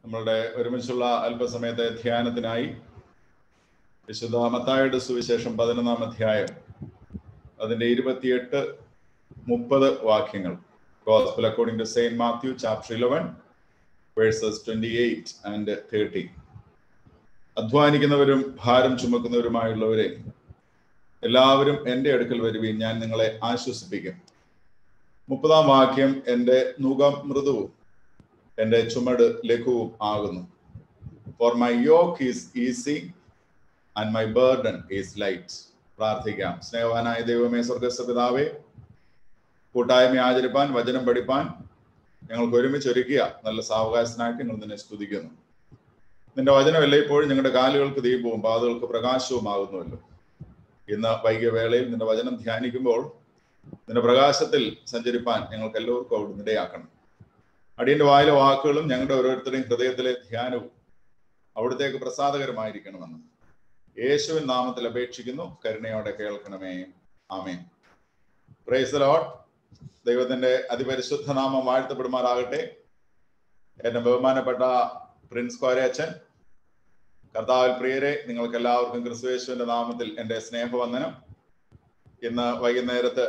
നമ്മളുടെ ഒരുമിച്ചുള്ള അല്പസമയത്തെ ധ്യാനത്തിനായി വിശുദ്ധ മത്തായുടെ സുവിശേഷം പതിനൊന്നാം അധ്യായം അതിന്റെ ഇരുപത്തിയെട്ട് മുപ്പത് വാക്യങ്ങൾ gospel according to Saint Matthew chapter eleven verses twenty eight and thirty അധ്വാനിക്കുന്നവരും ഭാരം ചുമക്കുന്നവരുമായുള്ളവരെ എല്ലാവരും എൻ്റെ അടുക്കൽ വരുവീൻ ഞാൻ നിങ്ങളെ ആശ്വസിപ്പിക്കും മുപ്പതാം വാക്യം എൻ്റെ നുകം മൃദുവും എൻ്റെ ചുമട് ലഘുവും ആകുന്നു for my yoke is easy and my burden is light പ്രാർത്ഥിക്കാം സ്നേഹവാനായ ദൈവമേ സ്വർഗസ്ഥ പിതാവേ കൂട്ടായ്മ ആചരിപ്പാൻ വചനം പഠിപ്പാൻ ഞങ്ങൾക്ക് ഒരുമിച്ച് ഒരുക്കിയ നല്ല സാവകാശനായിട്ട് ഞങ്ങൾ നിന്നെ സ്തുതിക്കുന്നു നിന്റെ വചനം എല്ലായ്പ്പോഴും ഞങ്ങളുടെ കാലുകൾക്ക് ദീപവും പാതകൾക്ക് പ്രകാശവുമാകുന്നുവല്ലോ ഇന്ന് വൈകിയ വേളയിൽ നിന്റെ വചനം ധ്യാനിക്കുമ്പോൾ നിന്റെ പ്രകാശത്തിൽ സഞ്ചരിപ്പാൻ ഞങ്ങൾക്ക് എല്ലാവർക്കും അവിടെ ഇടയാക്കണം അടിയന്റെ വായിലെ വാക്കുകളും ഞങ്ങളുടെ ഓരോരുത്തരുടെയും ഹൃദയത്തിലെ ധ്യാനവും അവിടത്തേക്ക് പ്രസാദകരമായിരിക്കണമെന്ന് യേശുവിൻ നാമത്തിൽ അപേക്ഷിക്കുന്നു കരുണയോടെ കേൾക്കണമേ ആമേൻ പ്രൈസ് ലോട്ട് ദൈവത്തിന്റെ അതിപരിശുദ്ധ നാമം വാഴ്ത്തപ്പെടുമാറാകട്ടെ എന്റെ ബഹുമാനപ്പെട്ട പ്രിൻസ് കോരയച്ചൻ കർത്താവിൽ പ്രിയരെ നിങ്ങൾക്ക് എല്ലാവർക്കും ക്രിസ്തുവേശുവിന്റെ നാമത്തിൽ എൻ്റെ സ്നേഹവന്ദനം ഇന്ന് വൈകുന്നേരത്ത്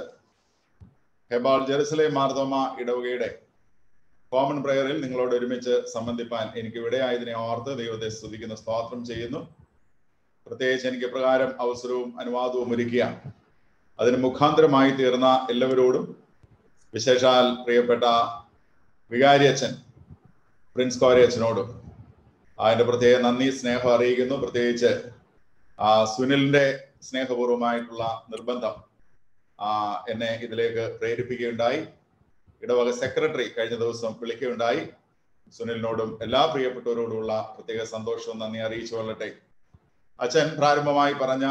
ഹെബാൾ ജെറുസലേം മാർത്തോമ ഇടവകയുടെ കോമൺ പ്രയറിൽ നിങ്ങളോട് ഒരുമിച്ച് സംബന്ധിപ്പാൻ എനിക്ക് ഇവിടെയായതിനെ ഓർത്ത് ദൈവത്തെ സ്തുതിക്കുന്ന സ്തോത്രം ചെയ്യുന്നു പ്രത്യേകിച്ച് എനിക്ക് പ്രകാരം അവസരവും അനുവാദവും ഒരുക്കിയ അതിന് മുഖാന്തരമായി തീർന്ന എല്ലാവരോടും വിശേഷാൽ പ്രിയപ്പെട്ട വികാരിയച്ഛൻ പ്രിൻസ് കോരയച്ഛനോടും അതിന്റെ പ്രത്യേക നന്ദി സ്നേഹം അറിയിക്കുന്നു പ്രത്യേകിച്ച് ആ സുനിലിന്റെ സ്നേഹപൂർവമായിട്ടുള്ള നിർബന്ധം ആ എന്നെ ഇതിലേക്ക് പ്രേരിപ്പിക്കുകയുണ്ടായി ഇടവക സെക്രട്ടറി കഴിഞ്ഞ ദിവസം വിളിക്കുകയുണ്ടായി സുനിലിനോടും എല്ലാ പ്രിയപ്പെട്ടവരോടുമുള്ള പ്രത്യേക സന്തോഷവും നന്ദി അറിയിച്ചു കൊള്ളട്ടെ അച്ഛൻ പ്രാരംഭമായി പറഞ്ഞ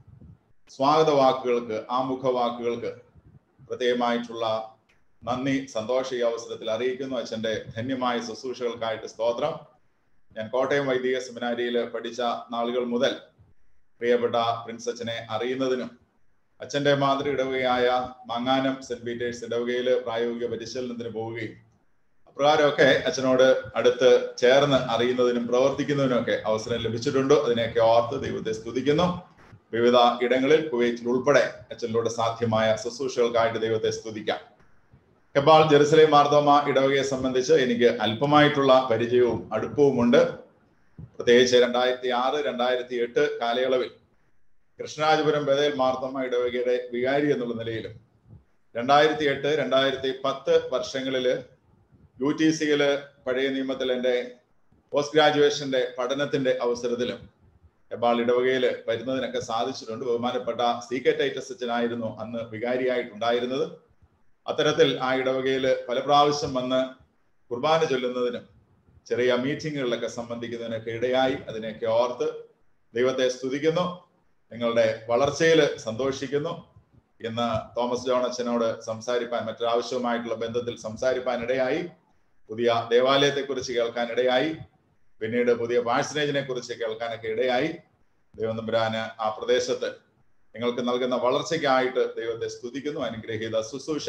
സ്വാഗത വാക്കുകൾക്ക് ആമുഖ വാക്കുകൾക്ക് പ്രത്യേകമായിട്ടുള്ള നന്ദി സന്തോഷ ഈ അവസരത്തിൽ അറിയിക്കുന്നു അച്ഛന്റെ ധന്യമായ ശുശ്രൂഷകൾക്കായിട്ട് സ്തോത്രം ഞാൻ കോട്ടയം വൈദിക സെമിനാരിയിൽ പഠിച്ച നാളുകൾ മുതൽ പ്രിയപ്പെട്ട പ്രിൻസ് അച്ഛനെ അറിയുന്നതിനും അച്ഛന്റെ മാതൃ ഇടവകയായ മങ്ങാനം സെന്റ് പീറ്റേഴ്സ് ഇടവകയിൽ പ്രായോഗിക പരിശീലനത്തിന് പോവുകയും അപ്രകാരമൊക്കെ അച്ഛനോട് അടുത്ത് ചേർന്ന് അറിയുന്നതിനും പ്രവർത്തിക്കുന്നതിനും ഒക്കെ അവസരം ലഭിച്ചിട്ടുണ്ട് അതിനെയൊക്കെ ഓർത്ത് ദൈവത്തെ സ്തുതിക്കുന്നു വിവിധ ഇടങ്ങളിൽ കുവൈറ്റിൽ ഉൾപ്പെടെ അച്ഛനിലൂടെ സാധ്യമായ ശുശ്രൂഷകൾക്കായിട്ട് ദൈവത്തെ സ്തുതിക്കാം ഹെബാൾ ജെറുസലേം മാർത്തോമ ഇടവകയെ സംബന്ധിച്ച് എനിക്ക് അല്പമായിട്ടുള്ള പരിചയവും അടുപ്പവുമുണ്ട് പ്രത്യേകിച്ച് രണ്ടായിരത്തി ആറ് രണ്ടായിരത്തി എട്ട് കാലയളവിൽ കൃഷ്ണരാജപുരം ബദേൽ മാർത്തോമ ഇടവകയുടെ വികാരി എന്നുള്ള നിലയിലും രണ്ടായിരത്തി എട്ട് രണ്ടായിരത്തി പത്ത് വർഷങ്ങളില് യു ടി സിയില് പഴയ നിയമത്തിൽ എൻ്റെ പോസ്റ്റ് ഗ്രാജുവേഷന്റെ പഠനത്തിന്റെ അവസരത്തിലും ഹെബാൾ ഇടവകയിൽ വരുന്നതിനൊക്കെ സാധിച്ചിട്ടുണ്ട് ബഹുമാനപ്പെട്ട സി കെ ടൈറ്റസ് അച്ഛനായിരുന്നു അന്ന് വികാരിയായിട്ടുണ്ടായിരുന്നത് അത്തരത്തിൽ ആ ഇടവകയിൽ പല പ്രാവശ്യം വന്ന് കുർബാന ചൊല്ലുന്നതിനും ചെറിയ മീറ്റിങ്ങുകളിലൊക്കെ സംബന്ധിക്കുന്നതിനൊക്കെ ഇടയായി അതിനെയൊക്കെ ഓർത്ത് ദൈവത്തെ സ്തുതിക്കുന്നു നിങ്ങളുടെ വളർച്ചയിൽ സന്തോഷിക്കുന്നു ഇന്ന് തോമസ് ജോൺ അച്ഛനോട് സംസാരിപ്പാൻ മറ്റൊരാവശ്യവുമായിട്ടുള്ള ബന്ധത്തിൽ സംസാരിപ്പാൻ ഇടയായി പുതിയ ദേവാലയത്തെക്കുറിച്ച് കേൾക്കാൻ ഇടയായി പിന്നീട് പുതിയ പാഴ്സനേജിനെ കുറിച്ച് കേൾക്കാനൊക്കെ ഇടയായി ദൈവം തമ്പുരാന് ആ പ്രദേശത്ത് നിങ്ങൾക്ക് നൽകുന്ന വളർച്ചയ്ക്കായിട്ട് ദൈവത്തെ സ്തുതിക്കുന്നു അനുഗ്രഹീത ശുശ്രൂഷ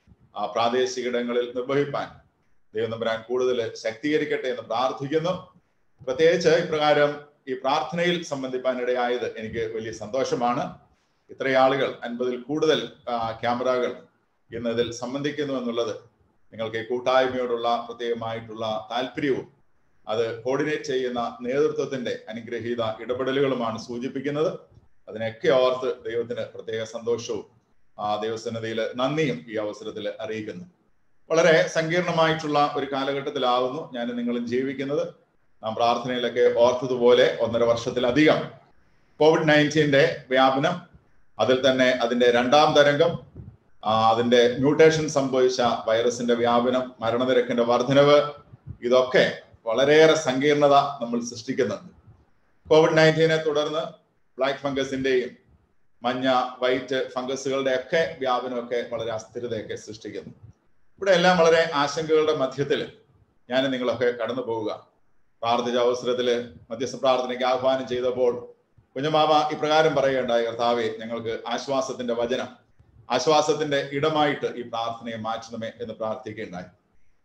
ആ പ്രാദേശിക ഇടങ്ങളിൽ നിർവഹിപ്പാൻ ദൈവം തമ്പുരാൻ കൂടുതൽ ശക്തീകരിക്കട്ടെ എന്ന് പ്രാർത്ഥിക്കുന്നു പ്രത്യേകിച്ച് ഇപ്രകാരം ഈ പ്രാർത്ഥനയിൽ സംബന്ധിപ്പാൻ ഇടയായത് എനിക്ക് വലിയ സന്തോഷമാണ് ഇത്രയും ആളുകൾ അൻപതിൽ കൂടുതൽ ക്യാമറകൾ ഇന്ന് ഇതിൽ സംബന്ധിക്കുന്നു എന്നുള്ളത് നിങ്ങൾക്ക് ഈ കൂട്ടായ്മയോടുള്ള പ്രത്യേകമായിട്ടുള്ള താല്പര്യവും അത് കോർഡിനേറ്റ് ചെയ്യുന്ന നേതൃത്വത്തിന്റെ അനുഗ്രഹീത ഇടപെടലുകളുമാണ് സൂചിപ്പിക്കുന്നത് അതിനൊക്കെ ഓർത്ത് ദൈവത്തിന് പ്രത്യേക സന്തോഷവും ആ ദൈവസന്നതയിൽ നന്ദിയും ഈ അവസരത്തിൽ അറിയിക്കുന്നു വളരെ സങ്കീർണമായിട്ടുള്ള ഒരു കാലഘട്ടത്തിലാവുന്നു ഞാൻ നിങ്ങളും ജീവിക്കുന്നത് നാം പ്രാർത്ഥനയിലൊക്കെ ഓർത്തതുപോലെ ഒന്നര വർഷത്തിലധികം കോവിഡ് നയൻറ്റീൻ്റെ വ്യാപനം അതിൽ തന്നെ അതിന്റെ രണ്ടാം തരംഗം അതിന്റെ മ്യൂട്ടേഷൻ സംഭവിച്ച വൈറസിന്റെ വ്യാപനം മരണനിരക്കിന്റെ വർധനവ് ഇതൊക്കെ വളരെയേറെ സങ്കീർണത നമ്മൾ സൃഷ്ടിക്കുന്നുണ്ട് കോവിഡ് നയൻറ്റീനെ തുടർന്ന് ബ്ലാക്ക് ഫംഗസിന്റെയും മഞ്ഞ വൈറ്റ് ഫംഗസുകളുടെ ഒക്കെ വ്യാപനമൊക്കെ വളരെ അസ്ഥിരതയൊക്കെ സൃഷ്ടിക്കുന്നു ഇവിടെ എല്ലാം വളരെ ആശങ്കകളുടെ മധ്യത്തിൽ ഞാൻ നിങ്ങളൊക്കെ കടന്നു പോവുക പ്രാർത്ഥിച്ച അവസരത്തിൽ മധ്യസ്ഥ പ്രാർത്ഥനയ്ക്ക് ആഹ്വാനം ചെയ്തപ്പോൾ കുഞ്ഞമാമ ഇപ്രകാരം പറയുകയുണ്ടായി കർത്താവെ ഞങ്ങൾക്ക് ആശ്വാസത്തിന്റെ വചനം ആശ്വാസത്തിന്റെ ഇടമായിട്ട് ഈ പ്രാർത്ഥനയെ മാറ്റണമേ എന്ന് പ്രാർത്ഥിക്കുകയുണ്ടായി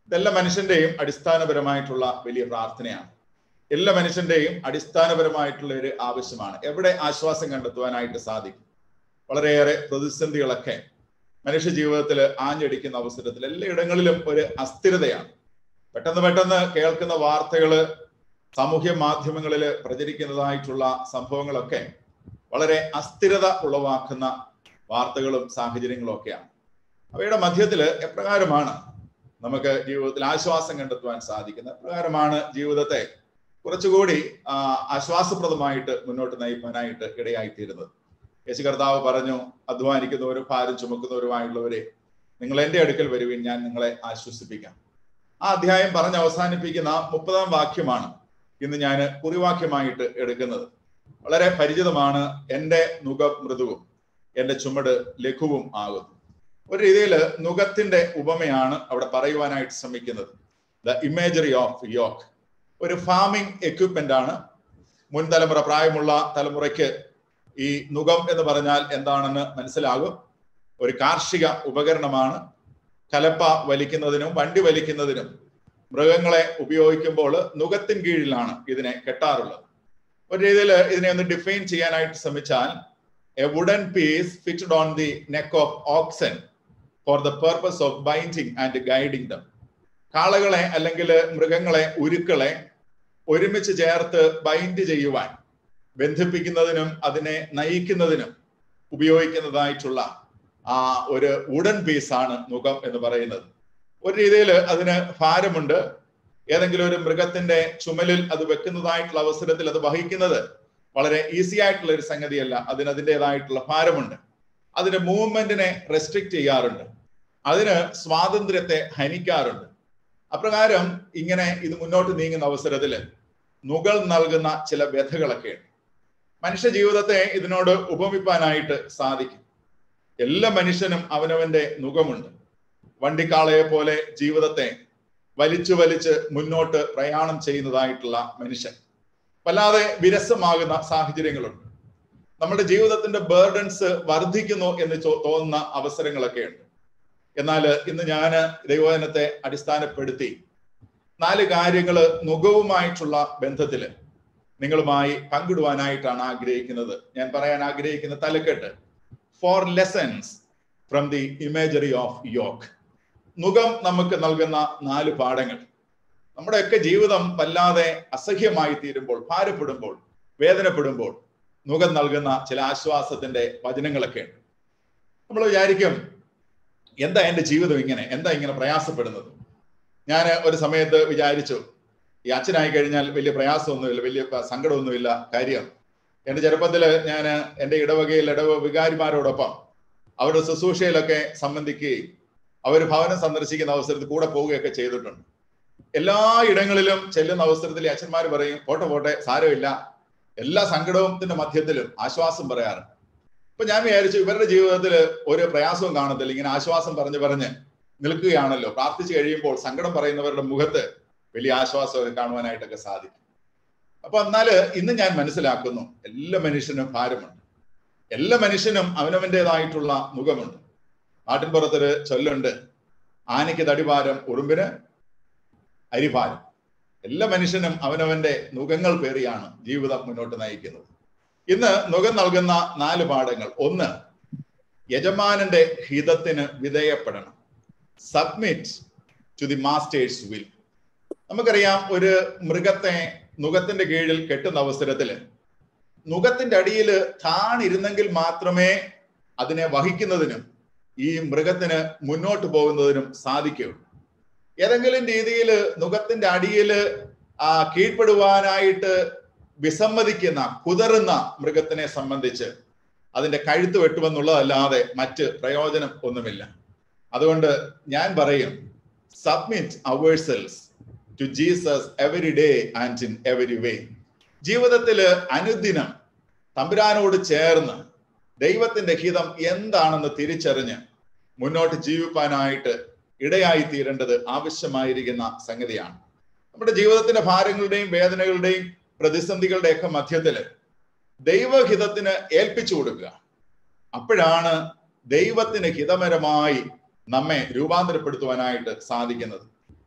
ഇതെല്ലാ മനുഷ്യന്റെയും അടിസ്ഥാനപരമായിട്ടുള്ള വലിയ പ്രാർത്ഥനയാണ് എല്ലാ മനുഷ്യന്റെയും അടിസ്ഥാനപരമായിട്ടുള്ള ഒരു ആവശ്യമാണ് എവിടെ ആശ്വാസം കണ്ടെത്തുവാനായിട്ട് സാധിക്കും വളരെയേറെ പ്രതിസന്ധികളൊക്കെ മനുഷ്യ ജീവിതത്തിൽ ആഞ്ഞടിക്കുന്ന അവസരത്തിൽ എല്ലായിടങ്ങളിലും ഒരു അസ്ഥിരതയാണ് പെട്ടെന്ന് പെട്ടെന്ന് കേൾക്കുന്ന വാർത്തകള് സാമൂഹ്യ മാധ്യമങ്ങളിൽ പ്രചരിക്കുന്നതായിട്ടുള്ള സംഭവങ്ങളൊക്കെ വളരെ അസ്ഥിരത ഉളവാക്കുന്ന വാർത്തകളും സാഹചര്യങ്ങളും ഒക്കെയാണ് അവയുടെ മധ്യത്തിൽ എപ്രകാരമാണ് നമുക്ക് ജീവിതത്തിൽ ആശ്വാസം കണ്ടെത്തുവാൻ സാധിക്കുന്നത് എപ്രകാരമാണ് ജീവിതത്തെ കുറച്ചുകൂടി ആശ്വാസപ്രദമായിട്ട് മുന്നോട്ട് നയിക്കാനായിട്ട് ഇടയായിത്തീരുന്നത് യേശു കർത്താവ് പറഞ്ഞു അധ്വാനിക്കുന്നവരും ഭാരം ചുമക്കുന്നവരുമായുള്ളവരെ നിങ്ങൾ എൻ്റെ അടുക്കൽ വരുവിൻ ഞാൻ നിങ്ങളെ ആശ്വസിപ്പിക്കാം ആ അധ്യായം പറഞ്ഞ് അവസാനിപ്പിക്കുന്ന മുപ്പതാം വാക്യമാണ് ഇന്ന് ഞാൻ കുറിവാക്യമായിട്ട് എടുക്കുന്നത് വളരെ പരിചിതമാണ് എൻ്റെ നുഖ മൃദുവും എൻ്റെ ചുമട് ലഘുവും ആകുന്നു ഒരു രീതിയിൽ നുഖത്തിന്റെ ഉപമയാണ് അവിടെ പറയുവാനായിട്ട് ശ്രമിക്കുന്നത് ദ ഇമേജറി ഓഫ് യോക്ക് ഒരു ഫാമിംഗ് എക്യുപ്മെന്റ് ആണ് മുൻ തലമുറ പ്രായമുള്ള തലമുറയ്ക്ക് ഈ നുഖം എന്ന് പറഞ്ഞാൽ എന്താണെന്ന് മനസ്സിലാകും ഒരു കാർഷിക ഉപകരണമാണ് കലപ്പ വലിക്കുന്നതിനും വണ്ടി വലിക്കുന്നതിനും മൃഗങ്ങളെ ഉപയോഗിക്കുമ്പോൾ നുഖത്തിൻ കീഴിലാണ് ഇതിനെ കെട്ടാറുള്ളത് ഒരു രീതിയിൽ ഇതിനെ ഒന്ന് ഡിഫൈൻ ചെയ്യാനായിട്ട് ശ്രമിച്ചാൽ a wooden piece fixed on the neck of oxen for the purpose of binding and guiding them കാളകളെ അല്ലെങ്കിൽ മൃഗങ്ങളെ ഉരുക്കളെ ഒരുമിച്ച് ചേർത്ത് ബൈൻഡ് ചെയ്യുവാൻ ബന്ധിപ്പിക്കുന്നതിനും അതിനെ നയിക്കുന്നതിനും ഉപയോഗിക്കുന്നതായിട്ടുള്ള ആ ഒരു വുഡൻ പീസാണ് മുഖം എന്ന് പറയുന്നത് ഒരു രീതിയിൽ അതിന് ഭാരമുണ്ട് ഏതെങ്കിലും ഒരു മൃഗത്തിന്റെ ചുമലിൽ അത് വെക്കുന്നതായിട്ടുള്ള അവസരത്തിൽ അത് വഹിക്കുന്നത് വളരെ ഈസി ആയിട്ടുള്ള ഒരു സംഗതിയല്ല അതിന് അതിൻ്റെതായിട്ടുള്ള ഭാരമുണ്ട് അതിന്റെ മൂവ്മെന്റിനെ റെസ്ട്രിക്ട് ചെയ്യാറുണ്ട് അതിന് സ്വാതന്ത്ര്യത്തെ ഹനിക്കാറുണ്ട് അപ്രകാരം ഇങ്ങനെ ഇത് മുന്നോട്ട് നീങ്ങുന്ന അവസരത്തിൽ നുകൾ നൽകുന്ന ചില വ്യഥകളൊക്കെയുണ്ട് മനുഷ്യ ജീവിതത്തെ ഇതിനോട് ഉപമിപ്പാനായിട്ട് സാധിക്കും എല്ലാ മനുഷ്യനും അവനവന്റെ നുഖമുണ്ട് വണ്ടിക്കാളയെ പോലെ ജീവിതത്തെ വലിച്ചു വലിച്ച് മുന്നോട്ട് പ്രയാണം ചെയ്യുന്നതായിട്ടുള്ള മനുഷ്യൻ വല്ലാതെ വിരസമാകുന്ന സാഹചര്യങ്ങളുണ്ട് നമ്മുടെ ജീവിതത്തിന്റെ ബേർഡൻസ് വർദ്ധിക്കുന്നു എന്ന് തോന്നുന്ന അവസരങ്ങളൊക്കെ ഉണ്ട് എന്നാൽ ഇന്ന് ഞാൻ ദൈവവചനത്തെ അടിസ്ഥാനപ്പെടുത്തി നാല് കാര്യങ്ങൾ നുഖവുമായിട്ടുള്ള ബന്ധത്തില് നിങ്ങളുമായി പങ്കിടുവാനായിട്ടാണ് ആഗ്രഹിക്കുന്നത് ഞാൻ പറയാൻ ആഗ്രഹിക്കുന്ന തലക്കെട്ട് four lessons from the imagery of yoke മുഖം നമുക്ക് നൽകുന്ന നാല് പാഠങ്ങൾ നമ്മുടെയൊക്കെ ജീവിതം വല്ലാതെ അസഹ്യമായി തീരുമ്പോൾ ഭാരപ്പെടുമ്പോൾ വേദനപ്പെടുമ്പോൾ മുഖം നൽകുന്ന ചില ആശ്വാസത്തിന്റെ വചനങ്ങളൊക്കെ ഉണ്ട് നമ്മൾ വിചാരിക്കും എന്താ എൻ്റെ ജീവിതം ഇങ്ങനെ എന്താ ഇങ്ങനെ പ്രയാസപ്പെടുന്നത് ഞാൻ ഒരു സമയത്ത് വിചാരിച്ചു ഈ അച്ഛനായി കഴിഞ്ഞാൽ വലിയ പ്രയാസമൊന്നുമില്ല വലിയ സങ്കടമൊന്നുമില്ല കാര്യം എൻ്റെ ചെറുപ്പത്തിൽ ഞാൻ എൻ്റെ ഇടവകയിൽ ഇടവ വികാരിമാരോടൊപ്പം അവരുടെ ശുശ്രൂഷയിലൊക്കെ സംബന്ധിക്കുകയും അവർ ഭവനം സന്ദർശിക്കുന്ന അവസരത്തിൽ കൂടെ പോവുകയൊക്കെ ചെയ്തിട്ടുണ്ട് എല്ലാ ഇടങ്ങളിലും ചെല്ലുന്ന അവസരത്തിൽ അച്ഛന്മാർ പറയും പോട്ടെ പോട്ടെ സാരമില്ല എല്ലാ സങ്കടത്തിന്റെ മധ്യത്തിലും ആശ്വാസം പറയാറുണ്ട് ഇപ്പൊ ഞാൻ വിചാരിച്ചു ഇവരുടെ ജീവിതത്തിൽ ഒരു പ്രയാസവും കാണത്തില്ല ഇങ്ങനെ ആശ്വാസം പറഞ്ഞു പറഞ്ഞ് നിൽക്കുകയാണല്ലോ പ്രാർത്ഥിച്ചു കഴിയുമ്പോൾ സങ്കടം പറയുന്നവരുടെ മുഖത്ത് വലിയ ആശ്വാസമൊക്കെ കാണുവാനായിട്ടൊക്കെ സാധിക്കും അപ്പൊ എന്നാല് ഇന്ന് ഞാൻ മനസ്സിലാക്കുന്നു എല്ലാ മനുഷ്യനും ഭാരമുണ്ട് എല്ലാ മനുഷ്യനും അവനവൻ്റെതായിട്ടുള്ള മുഖമുണ്ട് നാട്ടിൻപുറത്തൊരു ചൊല്ലുണ്ട് ആനയ്ക്ക് തടിഭാരം ഉറുമ്പിന് അരിഭാരം എല്ലാ മനുഷ്യനും അവനവന്റെ മുഖങ്ങൾ പേറിയാണ് ജീവിതം മുന്നോട്ട് നയിക്കുന്നത് ഇന്ന് മുഖം നൽകുന്ന നാല് പാഠങ്ങൾ ഒന്ന് യജമാനന്റെ ഹിതത്തിന് വിധേയപ്പെടണം submit to the master's will നമുക്കറിയാം ഒരു മൃഗത്തെ നുഖത്തിന്റെ കീഴിൽ കെട്ടുന്ന അവസരത്തില് നുഖത്തിന്റെ അടിയിൽ താണിരുന്നെങ്കിൽ മാത്രമേ അതിനെ വഹിക്കുന്നതിനും ഈ മൃഗത്തിന് മുന്നോട്ട് പോകുന്നതിനും സാധിക്കുകയുള്ളൂ ഏതെങ്കിലും രീതിയിൽ നുഖത്തിന്റെ അടിയിൽ ആ കീഴ്പ്പെടുവാനായിട്ട് വിസമ്മതിക്കുന്ന കുതറുന്ന മൃഗത്തിനെ സംബന്ധിച്ച് അതിന്റെ കഴുത്ത് വെട്ടുമെന്നുള്ളതല്ലാതെ മറ്റ് പ്രയോജനം ഒന്നുമില്ല അതുകൊണ്ട് ഞാൻ പറയും submit ourselves to Jesus every day and in every way ജീവിതത്തില് അനുദിനം തമ്പുരാനോട് ചേർന്ന് ദൈവത്തിന്റെ ഹിതം എന്താണെന്ന് തിരിച്ചറിഞ്ഞ് മുന്നോട്ട് ജീവിപ്പാനായിട്ട് ഇടയായി തീരേണ്ടത് ആവശ്യമായിരിക്കുന്ന സംഗതിയാണ് നമ്മുടെ ജീവിതത്തിന്റെ ഭാരങ്ങളുടെയും വേദനകളുടെയും പ്രതിസന്ധികളുടെയൊക്കെ മധ്യത്തില് ദൈവഹിതത്തിന് ഏൽപ്പിച്ചു കൊടുക്കുക അപ്പോഴാണ് ദൈവത്തിന് ഹിതപരമായി നമ്മെ രൂപാന്തരപ്പെടുത്തുവാനായിട്ട് സാധിക്കുന്നത്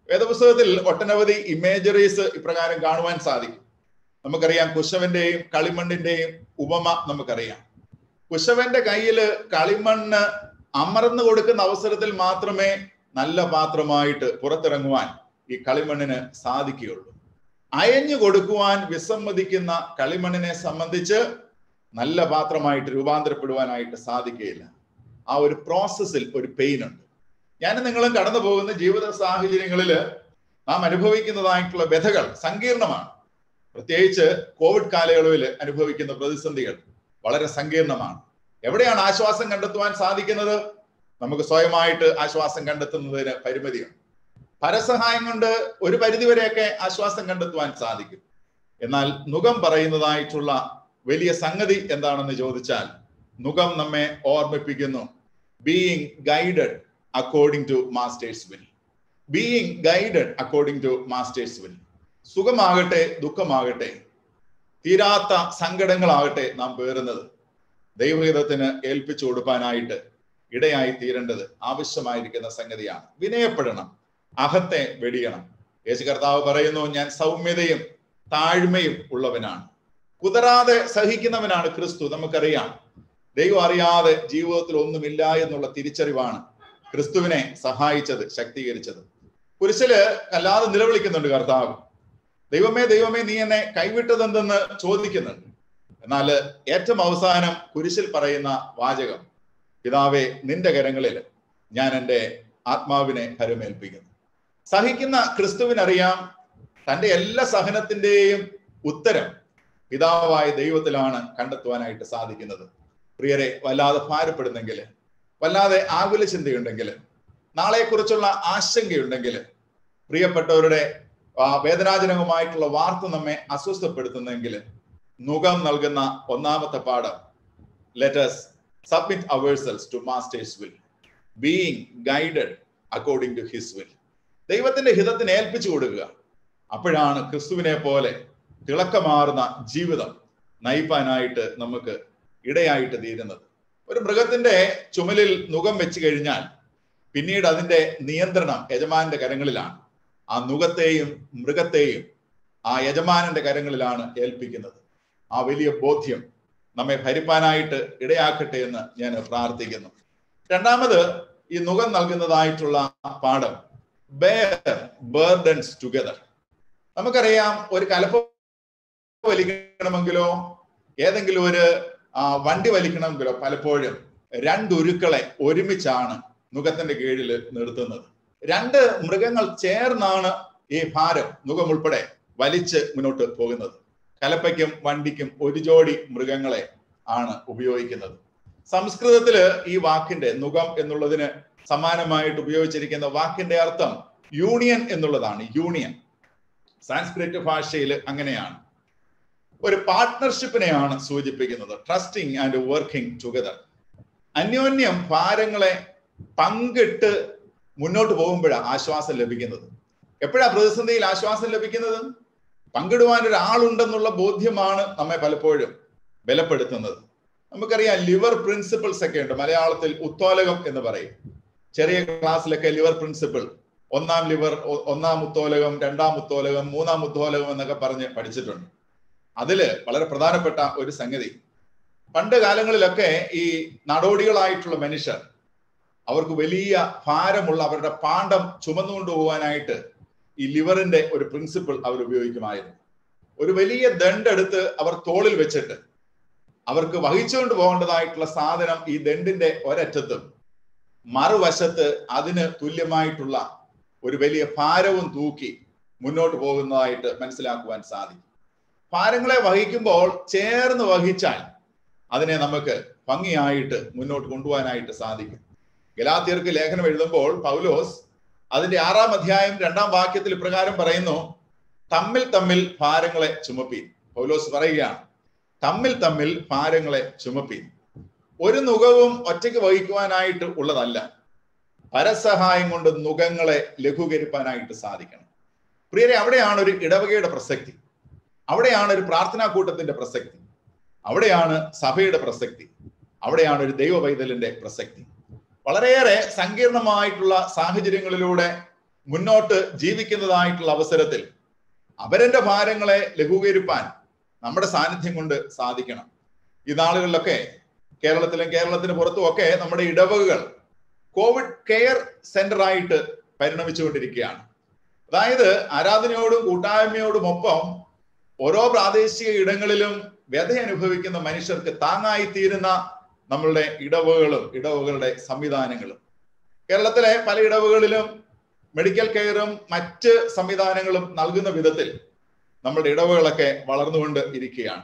വേദപുസ്തകത്തിൽ ഒട്ടനവധി ഇമേജറീസ് ഇപ്രകാരം കാണുവാൻ സാധിക്കും നമുക്കറിയാം കുശവന്റെയും കളിമണ്ണിന്റെയും ഉപമ നമുക്കറിയാം കുശവന്റെ കയ്യിൽ കളിമണ്ണ് അമർന്നു കൊടുക്കുന്ന അവസരത്തിൽ മാത്രമേ നല്ല പാത്രമായിട്ട് പുറത്തിറങ്ങുവാൻ ഈ കളിമണ്ണിന് സാധിക്കുകയുള്ളൂ അയഞ്ഞു കൊടുക്കുവാൻ വിസമ്മതിക്കുന്ന കളിമണ്ണിനെ സംബന്ധിച്ച് നല്ല പാത്രമായിട്ട് രൂപാന്തരപ്പെടുവാനായിട്ട് സാധിക്കുകയില്ല ആ ഒരു പ്രോസസ്സിൽ ഒരു പെയിൻ ഉണ്ട് ഞാൻ നിങ്ങളും കടന്നു പോകുന്ന ജീവിത സാഹചര്യങ്ങളിൽ നാം അനുഭവിക്കുന്നതായിട്ടുള്ള വ്യഥകൾ സങ്കീർണമാണ് പ്രത്യേകിച്ച് കോവിഡ് കാലയളവിൽ അനുഭവിക്കുന്ന പ്രതിസന്ധികൾ വളരെ സങ്കീർണമാണ് എവിടെയാണ് ആശ്വാസം കണ്ടെത്തുവാൻ സാധിക്കുന്നത് നമുക്ക് സ്വയമായിട്ട് ആശ്വാസം കണ്ടെത്തുന്നതിന് പരിമിതിയുണ്ട് പരസഹായം കൊണ്ട് ഒരു പരിധിവരെയൊക്കെ ആശ്വാസം കണ്ടെത്തുവാൻ സാധിക്കും എന്നാൽ നുകം പറയുന്നതായിട്ടുള്ള വലിയ സംഗതി എന്താണെന്ന് ചോദിച്ചാൽ നുകം നമ്മെ ഓർമ്മിപ്പിക്കുന്നു being guided according to master's will being guided according to master's will സുഖമാകട്ടെ ദുഃഖമാകട്ടെ തീരാത്ത സങ്കടങ്ങളാകട്ടെ നാം പേറുന്നത് ദൈവഹിതത്തിന് ഏൽപ്പിച്ചു കൊടുക്കാനായിട്ട് ഇടയായി തീരേണ്ടത് ആവശ്യമായിരിക്കുന്ന സംഗതിയാണ് വിനയപ്പെടണം അഹത്തെ വെടിയണം യേശു കർത്താവ് പറയുന്നു ഞാൻ സൗമ്യതയും താഴ്മയും ഉള്ളവനാണ് കുതറാതെ സഹിക്കുന്നവനാണ് ക്രിസ്തു നമുക്കറിയാം ദൈവം അറിയാതെ ജീവിതത്തിൽ ഒന്നുമില്ല എന്നുള്ള തിരിച്ചറിവാണ് ക്രിസ്തുവിനെ സഹായിച്ചത് ശക്തീകരിച്ചത് കുരിശില് അല്ലാതെ നിലവിളിക്കുന്നുണ്ട് കർത്താവ് ദൈവമേ ദൈവമേ നീ എന്നെ കൈവിട്ടതെന്തെന്ന് ചോദിക്കുന്നുണ്ട് എന്നാൽ ഏറ്റവും അവസാനം കുരിശിൽ പറയുന്ന വാചകം പിതാവേ നിന്റെ കരങ്ങളിൽ ഞാൻ എൻ്റെ ആത്മാവിനെ ഹരമേൽപ്പിക്കുന്നു സഹിക്കുന്ന ക്രിസ്തുവിനറിയാം തന്റെ എല്ലാ സഹനത്തിന്റെയും ഉത്തരം പിതാവായ ദൈവത്തിലാണ് കണ്ടെത്തുവാനായിട്ട് സാധിക്കുന്നത് പ്രിയരെ വല്ലാതെ ഭാരപ്പെടുന്നെങ്കിൽ വല്ലാതെ ആകുല ചിന്തയുണ്ടെങ്കിൽ നാളെക്കുറിച്ചുള്ള ആശങ്കയുണ്ടെങ്കിൽ പ്രിയപ്പെട്ടവരുടെ വേദനാജനകമായിട്ടുള്ള വാർത്ത നമ്മെ അസ്വസ്ഥപ്പെടുത്തുന്നെങ്കിൽ നുകം നൽകുന്ന ഒന്നാമത്തെ പാഠം let's submit ourselves to master's will being guided according to his will ദൈവത്തിന്റെ ഹിതത്തിന് ഏൽപ്പിച്ചു കൊടുക്കുക അപ്പോഴാണ് ക്രിസ്തുവിനെ പോലെ തിളക്കമാർന്ന ജീവിതം നയിപ്പാനായിട്ട് നമുക്ക് ഇടയായിട്ട് തീരുന്നത് ഒരു മൃഗത്തിന്റെ ചുമലിൽ നുകം വെച്ച് കഴിഞ്ഞാൽ പിന്നീട് അതിന്റെ നിയന്ത്രണം യജമാനന്റെ കരങ്ങളിലാണ് ആ നുകത്തെയും മൃഗത്തെയും ആ യജമാനന്റെ കരങ്ങളിലാണ് ഏൽപ്പിക്കുന്നത് ആ വലിയ ബോധ്യം നമ്മെ ഭരിപ്പാനായിട്ട് ഇടയാക്കട്ടെ എന്ന് ഞാൻ പ്രാർത്ഥിക്കുന്നു രണ്ടാമത് ഈ നുകം നൽകുന്നതായിട്ടുള്ള പാഠം ബെയർ ബേർഡൻസ് ടുഗദർ നമുക്കറിയാം ഒരു കലപ്പ വലിക്കണമെങ്കിലോ ഏതെങ്കിലും ഒരു വണ്ടി വലിക്കണമെങ്കിലോ പലപ്പോഴും രണ്ടുരുക്കളെ ഒരുമിച്ചാണ് നുഖത്തിന്റെ കീഴിൽ നിർത്തുന്നത് രണ്ട് മൃഗങ്ങൾ ചേർന്നാണ് ഈ ഭാരം നുഖം ഉൾപ്പെടെ വലിച്ച് മുന്നോട്ട് പോകുന്നത് കലപ്പയ്ക്കും വണ്ടിക്കും ഒരു ജോഡി മൃഗങ്ങളെ ആണ് ഉപയോഗിക്കുന്നത് സംസ്കൃതത്തില് ഈ വാക്കിന്റെ നുഖം എന്നുള്ളതിന് സമാനമായിട്ട് ഉപയോഗിച്ചിരിക്കുന്ന വാക്കിന്റെ അർത്ഥം യൂണിയൻ എന്നുള്ളതാണ് യൂണിയൻ സാൻസ്ക്രിറ്റ് ഭാഷയിൽ അങ്ങനെയാണ് ഒരു പാർട്ട്ണർഷിപ്പിനെയാണ് സൂചിപ്പിക്കുന്നത് ട്രസ്റ്റിംഗ് ആൻഡ് വർക്കിംഗ് ടുഗദർ അന്യോന്യം ഭാരങ്ങളെ പങ്കിട്ട് മുന്നോട്ട് പോകുമ്പോഴാണ് ആശ്വാസം ലഭിക്കുന്നത് എപ്പോഴാ പ്രതിസന്ധിയിൽ ആശ്വാസം ലഭിക്കുന്നത് പങ്കിടുവാൻ ഒരാളുണ്ടെന്നുള്ള ബോധ്യമാണ് നമ്മെ പലപ്പോഴും ബലപ്പെടുത്തുന്നത് നമുക്കറിയാം ലിവർ പ്രിൻസിപ്പിൾസ് ഒക്കെ ഉണ്ട് മലയാളത്തിൽ ഉത്തോലകം എന്ന് പറയും ചെറിയ ക്ലാസ്സിലൊക്കെ ലിവർ പ്രിൻസിപ്പിൾ ഒന്നാം ലിവർ ഒന്നാം ഉത്തോലകം രണ്ടാം ഉത്തോലകം മൂന്നാം ഉത്തോലകം എന്നൊക്കെ പറഞ്ഞ് പഠിച്ചിട്ടുണ്ട് അതില് വളരെ പ്രധാനപ്പെട്ട ഒരു സംഗതി പണ്ട് കാലങ്ങളിലൊക്കെ ഈ നടോടികളായിട്ടുള്ള മനുഷ്യർ അവർക്ക് വലിയ ഭാരമുള്ള അവരുടെ പാണ്ഡം ചുമന്നുകൊണ്ട് പോകാനായിട്ട് ഈ ലിവറിന്റെ ഒരു പ്രിൻസിപ്പിൾ അവർ ഉപയോഗിക്കുമായിരുന്നു ഒരു വലിയ ദണ്ടെടുത്ത് അവർ തോളിൽ വെച്ചിട്ട് അവർക്ക് വഹിച്ചുകൊണ്ട് പോകേണ്ടതായിട്ടുള്ള സാധനം ഈ ദണ്ടിന്റെ ഒരറ്റത്തും മറുവശത്ത് അതിന് തുല്യമായിട്ടുള്ള ഒരു വലിയ ഭാരവും തൂക്കി മുന്നോട്ട് പോകുന്നതായിട്ട് മനസ്സിലാക്കുവാൻ സാധിക്കും ഭാരങ്ങളെ വഹിക്കുമ്പോൾ ചേർന്ന് വഹിച്ചാൽ അതിനെ നമുക്ക് ഭംഗിയായിട്ട് മുന്നോട്ട് കൊണ്ടുപോകാനായിട്ട് സാധിക്കും ഗലാത്തിയർക്ക് ലേഖനം എഴുതുമ്പോൾ പൗലോസ് അതിന്റെ ആറാം അധ്യായം രണ്ടാം വാക്യത്തിൽ ഇപ്രകാരം പറയുന്നു തമ്മിൽ തമ്മിൽ ഭാരങ്ങളെ ചുമപ്പീൻ പൗലോസ് പറയുകയാണ് തമ്മിൽ തമ്മിൽ ഭാരങ്ങളെ ചുമപ്പീൻ ഒരു നുഖവും ഒറ്റയ്ക്ക് വഹിക്കുവാനായിട്ട് ഉള്ളതല്ല പരസഹായം കൊണ്ട് നുഖങ്ങളെ ലഘൂകരിക്കാനായിട്ട് സാധിക്കണം പ്രിയരെ അവിടെയാണ് ഒരു ഇടവകയുടെ പ്രസക്തി അവിടെയാണ് ഒരു പ്രാർത്ഥനാ കൂട്ടത്തിന്റെ പ്രസക്തി അവിടെയാണ് സഭയുടെ പ്രസക്തി അവിടെയാണ് ഒരു ദൈവ പൈതലിന്റെ പ്രസക്തി വളരെയേറെ സങ്കീർണമായിട്ടുള്ള സാഹചര്യങ്ങളിലൂടെ മുന്നോട്ട് ജീവിക്കുന്നതായിട്ടുള്ള അവസരത്തിൽ അവരന്റെ ഭാരങ്ങളെ ലഘൂകരിപ്പാൻ നമ്മുടെ സാന്നിധ്യം കൊണ്ട് സാധിക്കണം ഈ നാളുകളിലൊക്കെ കേരളത്തിലും കേരളത്തിന് പുറത്തും ഒക്കെ നമ്മുടെ ഇടവകകൾ കോവിഡ് കെയർ സെന്റർ ആയിട്ട് പരിണമിച്ചുകൊണ്ടിരിക്കുകയാണ് അതായത് ആരാധനയോടും കൂട്ടായ്മയോടും ഒപ്പം ഓരോ പ്രാദേശിക ഇടങ്ങളിലും വ്യഥ അനുഭവിക്കുന്ന മനുഷ്യർക്ക് താങ്ങായി തീരുന്ന നമ്മളുടെ ഇടവകകളും ഇടവകളുടെ സംവിധാനങ്ങളും കേരളത്തിലെ പല ഇടവകളിലും മെഡിക്കൽ കെയറും മറ്റ് സംവിധാനങ്ങളും നൽകുന്ന വിധത്തിൽ നമ്മുടെ ഇടവകളൊക്കെ വളർന്നുകൊണ്ട് ഇരിക്കുകയാണ്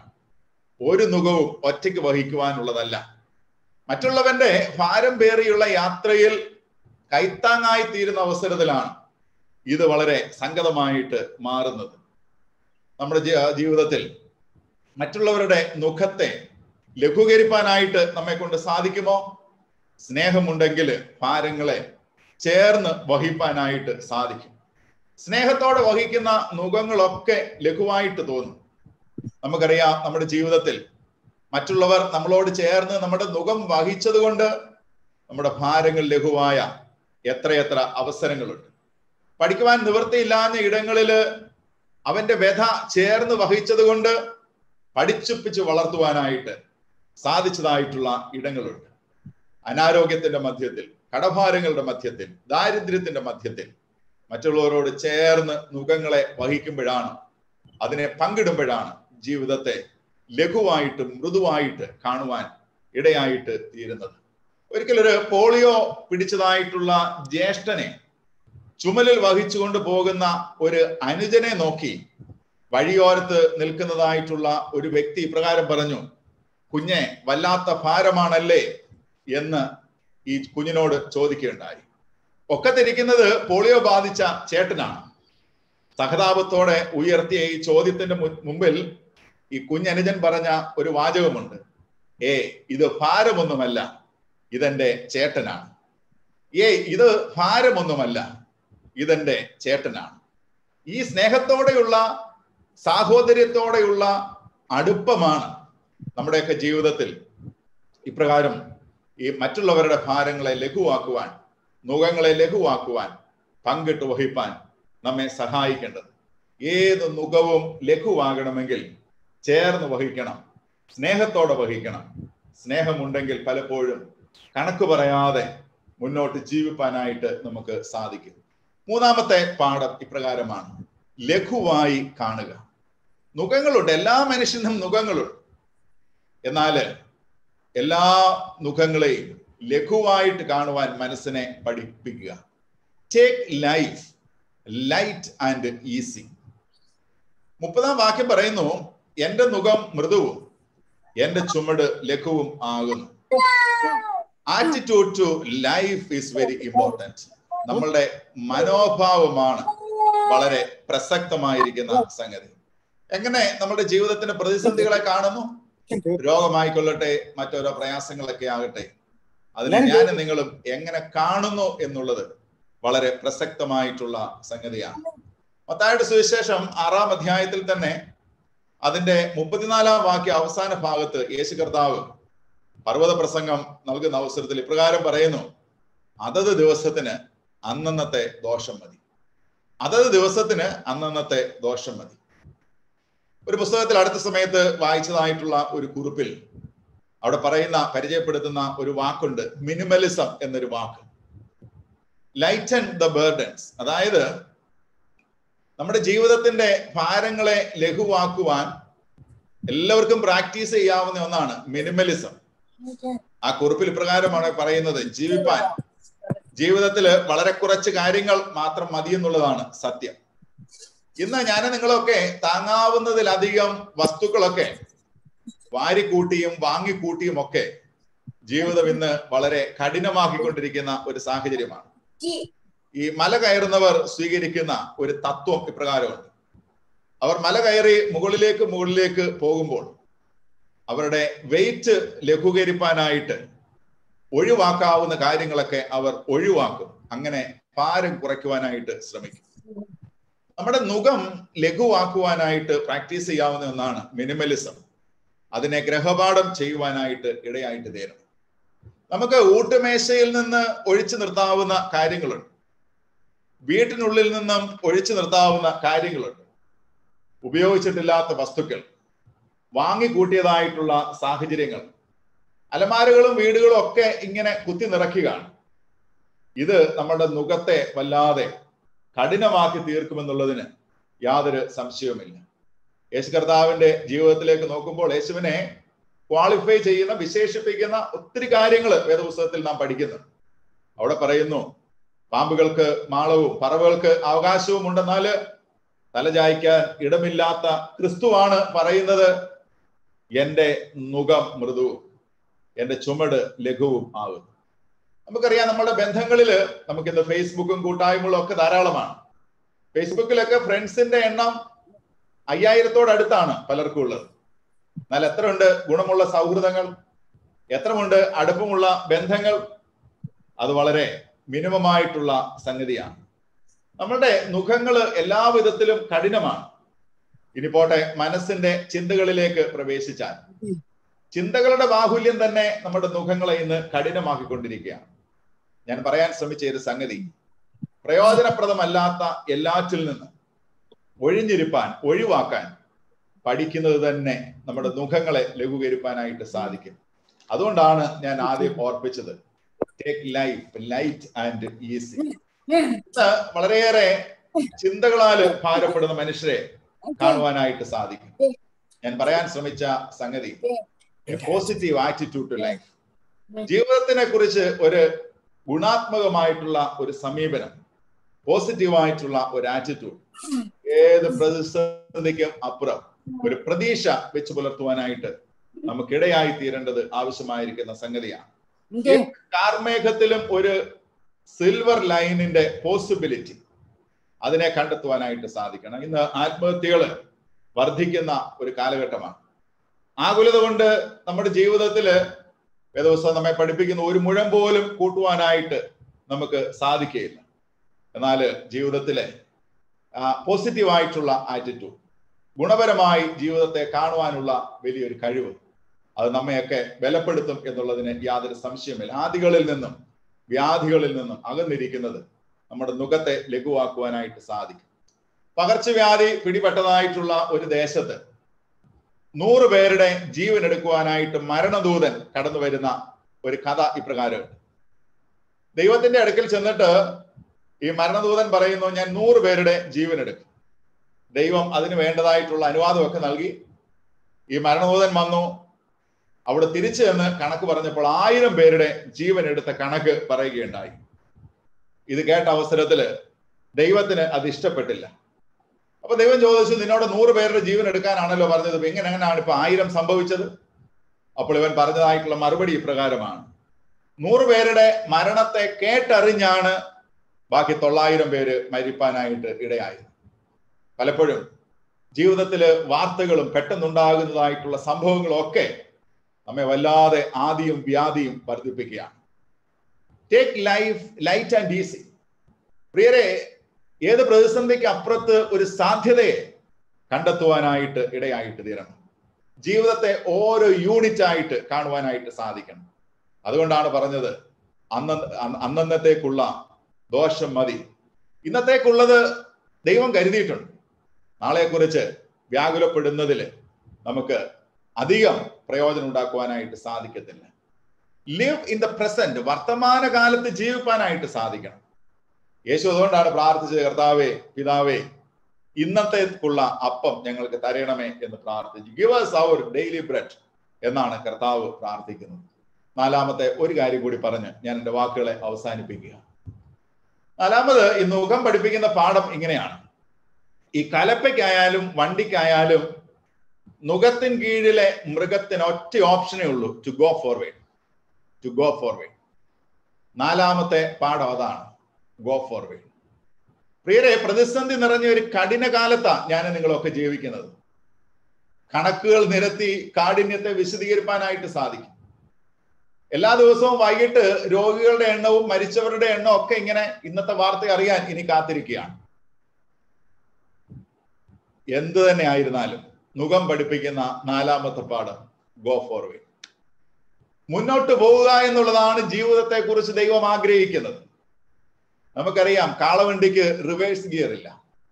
ഒരു നുഖവും ഒറ്റയ്ക്ക് വഹിക്കുവാനുള്ളതല്ല മറ്റുള്ളവന്റെ ഭാരം പേറിയുള്ള യാത്രയിൽ കൈത്താങ്ങായി തീരുന്ന അവസരത്തിലാണ് ഇത് വളരെ സംഗതമായിട്ട് മാറുന്നത് നമ്മുടെ ജീവിതത്തിൽ മറ്റുള്ളവരുടെ മുഖത്തെ ലഘൂകരിപ്പാനായിട്ട് നമ്മെ കൊണ്ട് സാധിക്കുമോ സ്നേഹമുണ്ടെങ്കിൽ ഭാരങ്ങളെ ചേർന്ന് വഹിപ്പാനായിട്ട് സാധിക്കും സ്നേഹത്തോടെ വഹിക്കുന്ന മുഖങ്ങളൊക്കെ ലഘുവായിട്ട് തോന്നും നമുക്കറിയാം നമ്മുടെ ജീവിതത്തിൽ മറ്റുള്ളവർ നമ്മളോട് ചേർന്ന് നമ്മുടെ മുഖം വഹിച്ചത് കൊണ്ട് നമ്മുടെ ഭാരങ്ങൾ ലഘുവായ എത്രയെത്ര അവസരങ്ങളുണ്ട് പഠിക്കുവാൻ നിവൃത്തിയില്ലാത്ത ഇടങ്ങളില് അവന്റെ വ്യഥ ചേർന്ന് വഹിച്ചത് കൊണ്ട് പഠിച്ചുപ്പിച്ച് വളർത്തുവാനായിട്ട് സാധിച്ചതായിട്ടുള്ള ഇടങ്ങളുണ്ട് അനാരോഗ്യത്തിന്റെ മധ്യത്തിൽ കടഭാരങ്ങളുടെ മധ്യത്തിൽ ദാരിദ്ര്യത്തിന്റെ മധ്യത്തിൽ മറ്റുള്ളവരോട് ചേർന്ന് മുഖങ്ങളെ വഹിക്കുമ്പോഴാണ് അതിനെ പങ്കിടുമ്പോഴാണ് ജീവിതത്തെ ലഘുവായിട്ട് മൃദുവായിട്ട് കാണുവാൻ ഇടയായിട്ട് തീരുന്നത് ഒരിക്കലൊരു പോളിയോ പിടിച്ചതായിട്ടുള്ള ജ്യേഷ്ഠനെ ചുമലിൽ വഹിച്ചുകൊണ്ട് പോകുന്ന ഒരു അനുജനെ നോക്കി വഴിയോരത്ത് നിൽക്കുന്നതായിട്ടുള്ള ഒരു വ്യക്തി ഇപ്രകാരം പറഞ്ഞു കുഞ്ഞെ വല്ലാത്ത ഭാരമാണല്ലേ എന്ന് ഈ കുഞ്ഞിനോട് ചോദിക്കുകയുണ്ടായി ഒക്കത്തിരിക്കുന്നത് പോളിയോ ബാധിച്ച ചേട്ടനാണ് സഹതാപത്തോടെ ഉയർത്തിയ ഈ ചോദ്യത്തിന്റെ മുമ്പിൽ ഈ കുഞ്ഞനുജൻ പറഞ്ഞ ഒരു വാചകമുണ്ട് ഏ ഇത് ഭാരമൊന്നുമല്ല ഇതെന്റെ ചേട്ടനാണ് ഏ ഇത് ഭാരമൊന്നുമല്ല ഇതെന്റെ ചേട്ടനാണ് ഈ സ്നേഹത്തോടെയുള്ള സാഹോദര്യത്തോടെയുള്ള അടുപ്പമാണ് നമ്മുടെയൊക്കെ ജീവിതത്തിൽ ഇപ്രകാരം ഈ മറ്റുള്ളവരുടെ ഭാരങ്ങളെ ലഘുവാക്കുവാൻ നുഖങ്ങളെ ലഘുവാക്കുവാൻ പങ്കിട്ട് വഹിപ്പാൻ നമ്മെ സഹായിക്കേണ്ടത് ഏത് നുഖവും ലഘുവാകണമെങ്കിൽ ചേർന്ന് വഹിക്കണം സ്നേഹത്തോടെ വഹിക്കണം സ്നേഹമുണ്ടെങ്കിൽ പലപ്പോഴും കണക്ക് പറയാതെ മുന്നോട്ട് ജീവിപ്പാനായിട്ട് നമുക്ക് സാധിക്കും മൂന്നാമത്തെ പാഠം ഇപ്രകാരമാണ് ലഘുവായി കാണുക നുഖങ്ങളുണ്ട് എല്ലാ മനുഷ്യനും നുഖങ്ങളുണ്ട് എന്നാൽ എല്ലാ മുഖങ്ങളെയും ലഘുവായിട്ട് കാണുവാൻ മനസ്സിനെ പഠിപ്പിക്കുക take life light and easy മുപ്പതാം വാക്യം പറയുന്നു എന്റെ മുഖം മൃദുവും എന്റെ ചുമട് ലഘുവും ആകുന്നു attitude to life is very important നമ്മളുടെ മനോഭാവമാണ് വളരെ പ്രസക്തമായിരിക്കുന്ന സംഗതി എങ്ങനെ നമ്മുടെ ജീവിതത്തിന്റെ പ്രതിസന്ധികളെ കാണുന്നു രോഗമായിക്കൊള്ളട്ടെ മറ്റോരോ പ്രയാസങ്ങളൊക്കെ ആകട്ടെ അതിനെ ഞാൻ നിങ്ങളും എങ്ങനെ കാണുന്നു എന്നുള്ളത് വളരെ പ്രസക്തമായിട്ടുള്ള സംഗതിയാണ് മത്തായുടെ സുവിശേഷം ആറാം അധ്യായത്തിൽ തന്നെ അതിന്റെ മുപ്പത്തിനാലാം വാക്യ അവസാന ഭാഗത്ത് യേശു കർത്താവ് പർവ്വത പ്രസംഗം നൽകുന്ന അവസരത്തിൽ ഇപ്രകാരം പറയുന്നു അതത് ദിവസത്തിന് അന്നന്നത്തെ ദോഷം മതി അതത് ദിവസത്തിന് അന്നന്നത്തെ ദോഷം മതി ഒരു പുസ്തകത്തിൽ അടുത്ത സമയത്ത് വായിച്ചതായിട്ടുള്ള ഒരു കുറിപ്പിൽ അവിടെ പറയുന്ന പരിചയപ്പെടുത്തുന്ന ഒരു വാക്കുണ്ട് മിനിമലിസം എന്നൊരു വാക്ക് ലൈറ്റൻ ദ ബേർഡൻസ് അതായത് നമ്മുടെ ജീവിതത്തിന്റെ ഭാരങ്ങളെ ലഘുവാക്കുവാൻ എല്ലാവർക്കും പ്രാക്ടീസ് ചെയ്യാവുന്ന ഒന്നാണ് മിനിമലിസം ആ കുറിപ്പിൽ ഇപ്രകാരമാണ് പറയുന്നത് ജീവിപ്പാൻ ജീവിതത്തിൽ വളരെ കുറച്ച് കാര്യങ്ങൾ മാത്രം മതി എന്നുള്ളതാണ് സത്യം ഇന്ന് ഞാൻ നിങ്ങളൊക്കെ താങ്ങാവുന്നതിലധികം വസ്തുക്കളൊക്കെ വാരിക്കൂട്ടിയും വാങ്ങിക്കൂട്ടിയും ഒക്കെ ജീവിതം ഇന്ന് വളരെ കഠിനമാക്കിക്കൊണ്ടിരിക്കുന്ന ഒരു സാഹചര്യമാണ് ഈ മല കയറുന്നവർ സ്വീകരിക്കുന്ന ഒരു തത്വം ഇപ്രകാരമുണ്ട് അവർ മല കയറി മുകളിലേക്ക് മുകളിലേക്ക് പോകുമ്പോൾ അവരുടെ വെയിറ്റ് ലഘൂകരിപ്പാനായിട്ട് ഒഴിവാക്കാവുന്ന കാര്യങ്ങളൊക്കെ അവർ ഒഴിവാക്കും അങ്ങനെ ഭാരം കുറയ്ക്കുവാനായിട്ട് ശ്രമിക്കും നമ്മുടെ മുഖം ലഘുവാക്കുവാനായിട്ട് പ്രാക്ടീസ് ചെയ്യാവുന്ന ഒന്നാണ് മിനിമലിസം അതിനെ ഗ്രഹപാഠം ചെയ്യുവാനായിട്ട് ഇടയായിട്ട് തീരണം നമുക്ക് ഊട്ടുമേശയിൽ നിന്ന് ഒഴിച്ചു നിർത്താവുന്ന കാര്യങ്ങളുണ്ട് വീട്ടിനുള്ളിൽ നിന്നും ഒഴിച്ചു നിർത്താവുന്ന കാര്യങ്ങളുണ്ട് ഉപയോഗിച്ചിട്ടില്ലാത്ത വസ്തുക്കൾ വാങ്ങിക്കൂട്ടിയതായിട്ടുള്ള സാഹചര്യങ്ങൾ അലമാരകളും വീടുകളും ഒക്കെ ഇങ്ങനെ കുത്തി നിറയ്ക്കുകയാണ് ഇത് നമ്മുടെ മുഖത്തെ വല്ലാതെ കഠിനമാക്കി തീർക്കുമെന്നുള്ളതിന് യാതൊരു സംശയവുമില്ല യേശു കർത്താവിന്റെ ജീവിതത്തിലേക്ക് നോക്കുമ്പോൾ യേശുവിനെ ക്വാളിഫൈ ചെയ്യുന്ന വിശേഷിപ്പിക്കുന്ന ഒത്തിരി കാര്യങ്ങൾ വേദപുസ്തകത്തിൽ നാം പഠിക്കുന്നു അവിടെ പറയുന്നു പാമ്പുകൾക്ക് മാളവും പറവകൾക്ക് അവകാശവും ഉണ്ടെന്നാൽ തലചായ്ക്കാൻ ഇടമില്ലാത്ത ക്രിസ്തുവാണ് പറയുന്നത് എന്റെ മുഖം മൃദുവും എന്റെ ചുമട് ലഘുവും ആകുന്നു നമുക്കറിയാം നമ്മുടെ ബന്ധങ്ങളില് നമുക്കിന്ന് ഫേസ്ബുക്കും കൂട്ടായ്മകളും ഒക്കെ ധാരാളമാണ് ഫേസ്ബുക്കിലൊക്കെ ഫ്രണ്ട്സിന്റെ എണ്ണം അയ്യായിരത്തോടടുത്താണ് പലർക്കും ഉള്ളത് എന്നാൽ എത്ര ഉണ്ട് ഗുണമുള്ള സൗഹൃദങ്ങൾ എത്രമുണ്ട് അടുപ്പമുള്ള ബന്ധങ്ങൾ അത് വളരെ മിനിമമായിട്ടുള്ള സംഗതിയാണ് നമ്മളുടെ മുഖങ്ങൾ എല്ലാ വിധത്തിലും കഠിനമാണ് ഇനി പോട്ടെ മനസ്സിന്റെ ചിന്തകളിലേക്ക് പ്രവേശിച്ചാൽ ചിന്തകളുടെ ബാഹുല്യം തന്നെ നമ്മുടെ മുഖങ്ങളെ ഇന്ന് കഠിനമാക്കിക്കൊണ്ടിരിക്കുകയാണ് ഞാൻ പറയാൻ ശ്രമിച്ച ഒരു സംഗതി പ്രയോജനപ്രദമല്ലാത്ത എല്ലാറ്റിൽ നിന്ന് ഒഴിഞ്ഞിരിപ്പാൻ ഒഴിവാക്കാൻ പഠിക്കുന്നത് തന്നെ നമ്മുടെ മുഖങ്ങളെ ലഘൂകരിപ്പാനായിട്ട് സാധിക്കും അതുകൊണ്ടാണ് ഞാൻ ആദ്യം ഓർപ്പിച്ചത് take life light and easy വളരെയേറെ ചിന്തകളാല് ഭാരപ്പെടുന്ന മനുഷ്യരെ കാണുവാനായിട്ട് സാധിക്കും ഞാൻ പറയാൻ ശ്രമിച്ച സംഗതി പോസിറ്റീവ് ആറ്റിറ്റ്യൂഡ് ടു ലൈഫ് ജീവിതത്തിനെ കുറിച്ച് ഒരു ഗുണാത്മകമായിട്ടുള്ള ഒരു സമീപനം പോസിറ്റീവായിട്ടുള്ള ഒരു ആറ്റിറ്റ്യൂഡ് ഏത് പ്രതിസന്ധിക്കും അപ്പുറം ഒരു പ്രതീക്ഷ വെച്ച് പുലർത്തുവാനായിട്ട് നമുക്കിടയായി തീരേണ്ടത് ആവശ്യമായിരിക്കുന്ന സംഗതിയാണ് കാർമേഘത്തിലും ഒരു സിൽവർ ലൈനിന്റെ പോസിബിലിറ്റി അതിനെ കണ്ടെത്തുവാനായിട്ട് സാധിക്കണം ഇന്ന് ആത്മഹത്യകൾ വർദ്ധിക്കുന്ന ഒരു കാലഘട്ടമാണ് ആകുലത കൊണ്ട് നമ്മുടെ ജീവിതത്തില് വേദവസ്ഥ നമ്മെ പഠിപ്പിക്കുന്ന ഒരു മുഴം പോലും കൂട്ടുവാനായിട്ട് നമുക്ക് സാധിക്കുകയില്ല എന്നാൽ ജീവിതത്തിലെ പോസിറ്റീവായിട്ടുള്ള ആറ്റിറ്റ്യൂഡ് ഗുണപരമായി ജീവിതത്തെ കാണുവാനുള്ള വലിയൊരു കഴിവ് അത് നമ്മയൊക്കെ ബലപ്പെടുത്തും എന്നുള്ളതിന് യാതൊരു സംശയമില്ല ആദികളിൽ നിന്നും വ്യാധികളിൽ നിന്നും അകന്നിരിക്കുന്നത് നമ്മുടെ മുഖത്തെ ലഘുവാക്കുവാനായിട്ട് സാധിക്കും പകർച്ചവ്യാധി പിടിപെട്ടതായിട്ടുള്ള ഒരു ദേശത്ത് നൂറ് പേരുടെ ജീവൻ എടുക്കുവാനായിട്ട് മരണദൂതൻ കടന്നു വരുന്ന ഒരു കഥ ഇപ്രകാരമുണ്ട് ദൈവത്തിന്റെ അടുക്കൽ ചെന്നിട്ട് ഈ മരണദൂതൻ പറയുന്നു ഞാൻ നൂറ് പേരുടെ ജീവൻ എടുക്കും ദൈവം അതിന് വേണ്ടതായിട്ടുള്ള അനുവാദമൊക്കെ നൽകി ഈ മരണദൂതൻ വന്നു അവിടെ തിരിച്ചു ചെന്ന് കണക്ക് പറഞ്ഞപ്പോൾ ആയിരം പേരുടെ ജീവൻ എടുത്ത കണക്ക് പറയുകയുണ്ടായി ഇത് കേട്ട അവസരത്തില് ദൈവത്തിന് അത് ഇഷ്ടപ്പെട്ടില്ല അപ്പൊ ദൈവം ചോദിച്ചു നിന്നോട് നൂറ് പേരുടെ ജീവൻ എടുക്കാനാണല്ലോ പറഞ്ഞത് എങ്ങനെ എങ്ങനെയാണ് ഇപ്പൊ ആയിരം സംഭവിച്ചത് അപ്പോൾ ഇവൻ പറഞ്ഞതായിട്ടുള്ള മറുപടി ഇപ്രകാരമാണ് നൂറ് പേരുടെ മരണത്തെ കേട്ടറിഞ്ഞാണ് ബാക്കി തൊള്ളായിരം പേര് മരിപ്പാനായിട്ട് ഇടയായത് പലപ്പോഴും ജീവിതത്തില് വാർത്തകളും പെട്ടെന്നുണ്ടാകുന്നതായിട്ടുള്ള സംഭവങ്ങളും ഒക്കെ നമ്മെ വല്ലാതെ ആദിയും വ്യാധിയും വർദ്ധിപ്പിക്കുകയാണ് take life light and easy പ്രിയരെ ഏത് പ്രതിസന്ധിക്ക് അപ്പുറത്ത് ഒരു സാധ്യതയെ കണ്ടെത്തുവാനായിട്ട് ഇടയായിട്ട് തീരണം ജീവിതത്തെ ഓരോ യൂണിറ്റ് ആയിട്ട് കാണുവാനായിട്ട് സാധിക്കണം അതുകൊണ്ടാണ് പറഞ്ഞത് അന്ന അന്നന്നത്തേക്കുള്ള ദോഷം മതി ഇന്നത്തേക്കുള്ളത് ദൈവം കരുതിയിട്ടുണ്ട് നാളെക്കുറിച്ച് വ്യാകുലപ്പെടുന്നതിൽ നമുക്ക് അധികം പ്രയോജനം ഉണ്ടാക്കുവാനായിട്ട് സാധിക്കത്തില്ല ലിവ് ഇൻ ദ പ്രസന്റ് വർത്തമാന കാലത്ത് ജീവിപ്പാനായിട്ട് സാധിക്കണം യേശു അതുകൊണ്ടാണ് പ്രാർത്ഥിച്ചത് കർത്താവേ പിതാവേ ഇന്നത്തേക്കുള്ള അപ്പം ഞങ്ങൾക്ക് തരണമേ എന്ന് പ്രാർത്ഥിച്ചു give us our daily bread എന്നാണ് കർത്താവ് പ്രാർത്ഥിക്കുന്നത് നാലാമത്തെ ഒരു കാര്യം കൂടി പറഞ്ഞ് ഞാൻ എൻ്റെ വാക്കുകളെ അവസാനിപ്പിക്കുക നാലാമത് ഈ മുഖം പഠിപ്പിക്കുന്ന പാഠം ഇങ്ങനെയാണ് ഈ കലപ്പയ്ക്കായാലും വണ്ടിക്കായാലും നുഖത്തിൻ കീഴിലെ മൃഗത്തിന് ഒറ്റ ഓപ്ഷനേ ഉള്ളൂ to go forward to go forward നാലാമത്തെ പാഠം അതാണ് ഗോ ഫോർവേഡ് പ്രിയരെ പ്രതിസന്ധി നിറഞ്ഞ ഒരു കഠിന കാലത്താണ് ഞാൻ നിങ്ങളൊക്കെ ജീവിക്കുന്നത് കണക്കുകൾ നിരത്തി കാഠിന്യത്തെ വിശദീകരിക്കാനായിട്ട് സാധിക്കും എല്ലാ ദിവസവും വൈകിട്ട് രോഗികളുടെ എണ്ണവും മരിച്ചവരുടെ എണ്ണവും ഒക്കെ ഇങ്ങനെ ഇന്നത്തെ വാർത്ത അറിയാൻ ഇനി കാത്തിരിക്കുകയാണ് എന്ത് തന്നെ ആയിരുന്നാലും മുഖം പഠിപ്പിക്കുന്ന നാലാമത്തെ പാഠം ഗോ ഫോർവേഡ് മുന്നോട്ട് പോവുക എന്നുള്ളതാണ് ജീവിതത്തെ കുറിച്ച് ദൈവം ആഗ്രഹിക്കുന്നത് നമുക്കറിയാം കാളവണ്ടിക്ക് റിവേഴ്സ് ഗിയർ ഇല്ല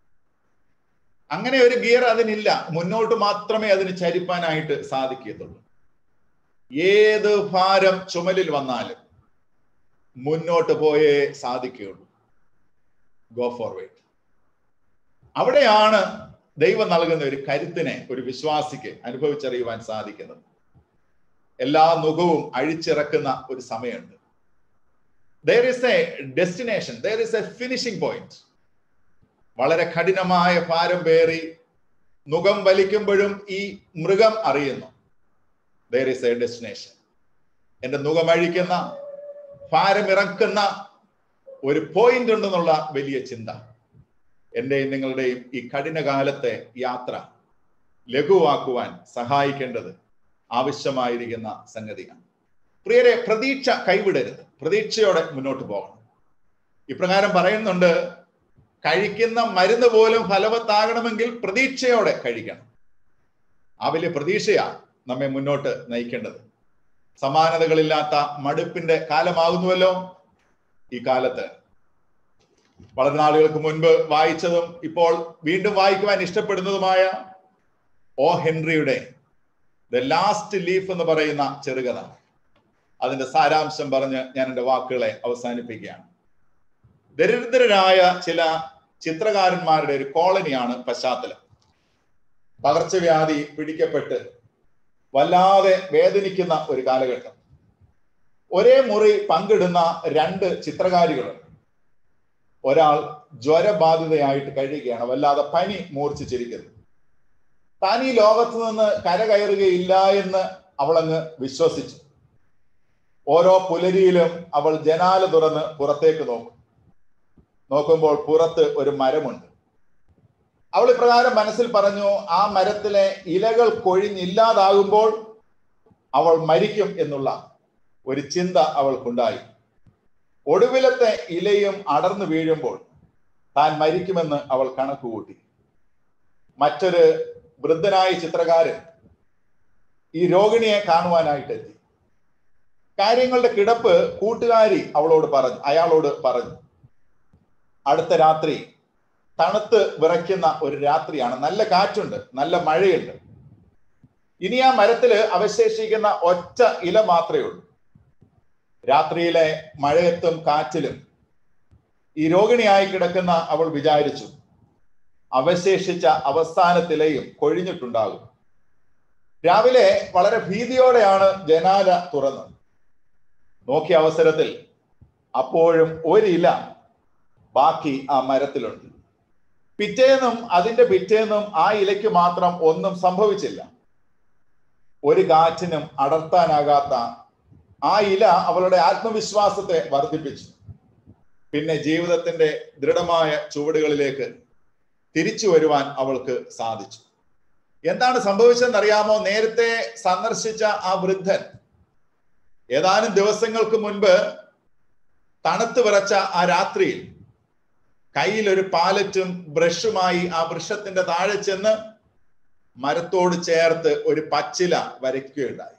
അങ്ങനെ ഒരു ഗിയർ അതിനില്ല മുന്നോട്ട് മാത്രമേ അതിന് ചരിപ്പാനായിട്ട് സാധിക്കത്തുള്ളൂ ഏത് ഭാരം ചുമലിൽ വന്നാലും മുന്നോട്ട് പോയേ സാധിക്കുകയുള്ളൂ ഗോ ഫോർവേഡ് അവിടെയാണ് ദൈവം നൽകുന്ന ഒരു കരുത്തിനെ ഒരു വിശ്വാസിക്ക് അനുഭവിച്ചറിയുവാൻ സാധിക്കുന്നത് എല്ലാ മുഖവും അഴിച്ചിറക്കുന്ന ഒരു സമയമുണ്ട് there is a destination there is a finishing point വളരെ കഠിനമായ ഭാരം പേറി മുഖം വലിക്കുമ്പോഴും ഈ മൃഗം അറിയുന്നു ദർ ഇസ് എ ഡെസ്റ്റിനേഷൻ എന്റെ മുഖം അഴിക്കുന്ന ഭാരം ഇറക്കുന്ന ഒരു പോയിന്റ് ഉണ്ടെന്നുള്ള വലിയ ചിന്ത എന്റെയും നിങ്ങളുടെയും ഈ കഠിന കാലത്തെ യാത്ര ലഘുവാക്കുവാൻ സഹായിക്കേണ്ടത് ആവശ്യമായിരിക്കുന്ന സംഗതിയാണ് പ്രിയരെ പ്രതീക്ഷ കൈവിടരുത് പ്രതീക്ഷയോടെ മുന്നോട്ട് പോകണം ഇപ്രകാരം പറയുന്നുണ്ട് കഴിക്കുന്ന മരുന്ന് പോലും ഫലവത്താകണമെങ്കിൽ പ്രതീക്ഷയോടെ കഴിക്കണം ആ വലിയ പ്രതീക്ഷയാ നമ്മെ മുന്നോട്ട് നയിക്കേണ്ടത് സമാനതകളില്ലാത്ത മടുപ്പിന്റെ കാലമാകുന്നുവല്ലോ ഈ കാലത്ത് വളരെ നാളുകൾക്ക് മുൻപ് വായിച്ചതും ഇപ്പോൾ വീണ്ടും വായിക്കുവാൻ ഇഷ്ടപ്പെടുന്നതുമായ ഓ ഹെൻറിയുടെ ദ ലാസ്റ്റ് ലീഫ് എന്ന് പറയുന്ന ചെറുകഥ അതിന്റെ സാരാംശം പറഞ്ഞ് ഞാൻ എൻ്റെ വാക്കുകളെ അവസാനിപ്പിക്കുകയാണ് ദരിദ്രരായ ചില ചിത്രകാരന്മാരുടെ ഒരു കോളനിയാണ് പശ്ചാത്തലം പകർച്ചവ്യാധി പിടിക്കപ്പെട്ട് വല്ലാതെ വേദനിക്കുന്ന ഒരു കാലഘട്ടം ഒരേ മുറി പങ്കിടുന്ന രണ്ട് ചിത്രകാരികളുണ്ട് ഒരാൾ ജ്വരബാധിതയായിട്ട് കഴിയുകയാണ് വല്ലാതെ പനി മൂർച്ഛിച്ചിരിക്കുന്നു താൻ ഈ ലോകത്ത് നിന്ന് കരകയറുകയില്ല എന്ന് അവളങ്ങ് വിശ്വസിച്ചു ഓരോ പുലരിയിലും അവൾ ജനാല തുറന്ന് പുറത്തേക്ക് നോക്കും നോക്കുമ്പോൾ പുറത്ത് ഒരു മരമുണ്ട് അവൾ ഇപ്രകാരം മനസ്സിൽ പറഞ്ഞു ആ മരത്തിലെ ഇലകൾ കൊഴിഞ്ഞില്ലാതാകുമ്പോൾ അവൾ മരിക്കും എന്നുള്ള ഒരു ചിന്ത അവൾക്കുണ്ടായി ഒടുവിലത്തെ ഇലയും അടർന്നു വീഴുമ്പോൾ താൻ മരിക്കുമെന്ന് അവൾ കണക്കുകൂട്ടി മറ്റൊരു വൃദ്ധനായ ചിത്രകാരൻ ഈ രോഗിണിയെ കാണുവാനായിട്ട് എത്തി കാര്യങ്ങളുടെ കിടപ്പ് കൂട്ടുകാരി അവളോട് പറഞ്ഞു അയാളോട് പറഞ്ഞു അടുത്ത രാത്രി തണുത്ത് വിറയ്ക്കുന്ന ഒരു രാത്രിയാണ് നല്ല കാറ്റുണ്ട് നല്ല മഴയുണ്ട് ഇനി ആ മരത്തില് അവശേഷിക്കുന്ന ഒറ്റ ഇല മാത്രമേ ഉള്ളൂ രാത്രിയിലെ മഴയത്തും കാറ്റിലും ഈ രോഗിണിയായി കിടക്കുന്ന അവൾ വിചാരിച്ചു അവശേഷിച്ച അവസാനത്തിലെയും കൊഴിഞ്ഞിട്ടുണ്ടാകും രാവിലെ വളരെ ഭീതിയോടെയാണ് ജനാല തുറന്നത് നോക്കിയ അവസരത്തിൽ അപ്പോഴും ഒരില ബാക്കി ആ മരത്തിലുണ്ട് പിറ്റേന്നും അതിന്റെ പിറ്റേന്നും ആ ഇലയ്ക്ക് മാത്രം ഒന്നും സംഭവിച്ചില്ല ഒരു കാറ്റിനും അടർത്താനാകാത്ത ആ ഇല അവളുടെ ആത്മവിശ്വാസത്തെ വർദ്ധിപ്പിച്ചു പിന്നെ ജീവിതത്തിന്റെ ദൃഢമായ ചുവടുകളിലേക്ക് തിരിച്ചു വരുവാൻ അവൾക്ക് സാധിച്ചു എന്താണ് സംഭവിച്ചതെന്ന് അറിയാമോ നേരത്തെ സന്ദർശിച്ച ആ വൃദ്ധൻ ഏതാനും ദിവസങ്ങൾക്ക് മുൻപ് തണുത്ത് വിറച്ച ആ രാത്രിയിൽ കയ്യിൽ ഒരു പാലറ്റും ബ്രഷുമായി ആ വൃക്ഷത്തിന്റെ താഴെ ചെന്ന് മരത്തോട് ചേർത്ത് ഒരു പച്ചില വരയ്ക്കുകയുണ്ടായി